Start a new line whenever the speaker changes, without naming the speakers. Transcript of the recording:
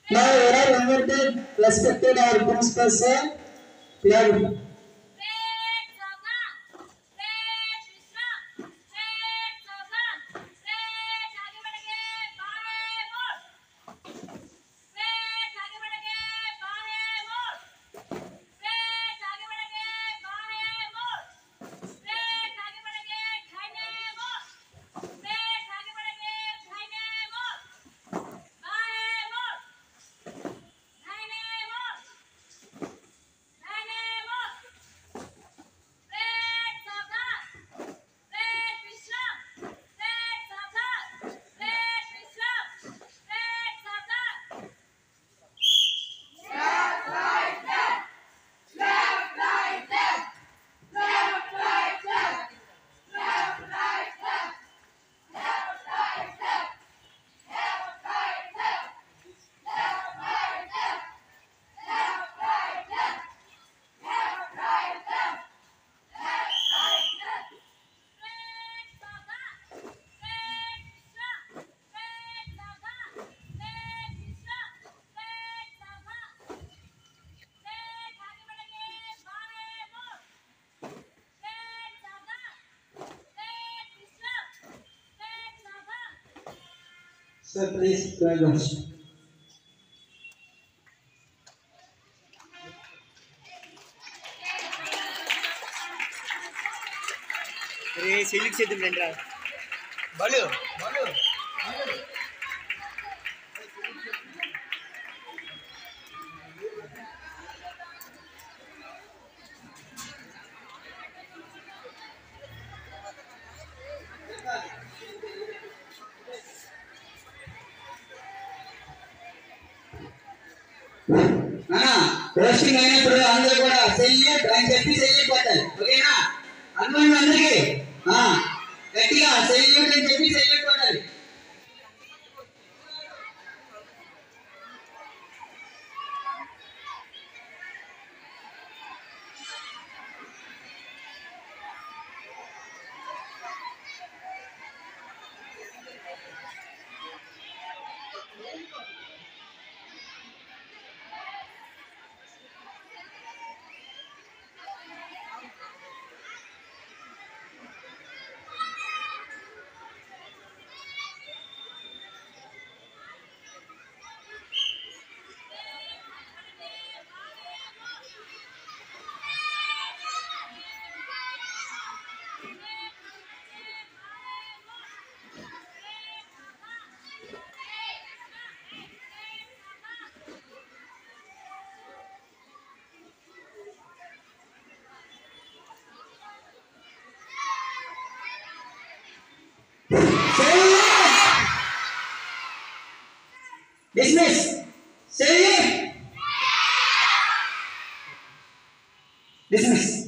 Now we are invited respected our principal sir. Flag. Sir, please flag us.
రే salute చేద్దాం రండి రా బలు బలు
రోస్టింగ్ అయినప్పుడు అందరూ కూడా సెల్యూట్ అని చెప్పి సెల్యూట్ కొట్టాలి ఓకేనా అనుకోండి అందరికి ఆ, గట్టిగా సెల్యూట్ అని చెప్పి సెల్యూట్ కొట్టాలి డిస్మిస్ సెల్యూట్ డిస్మిస్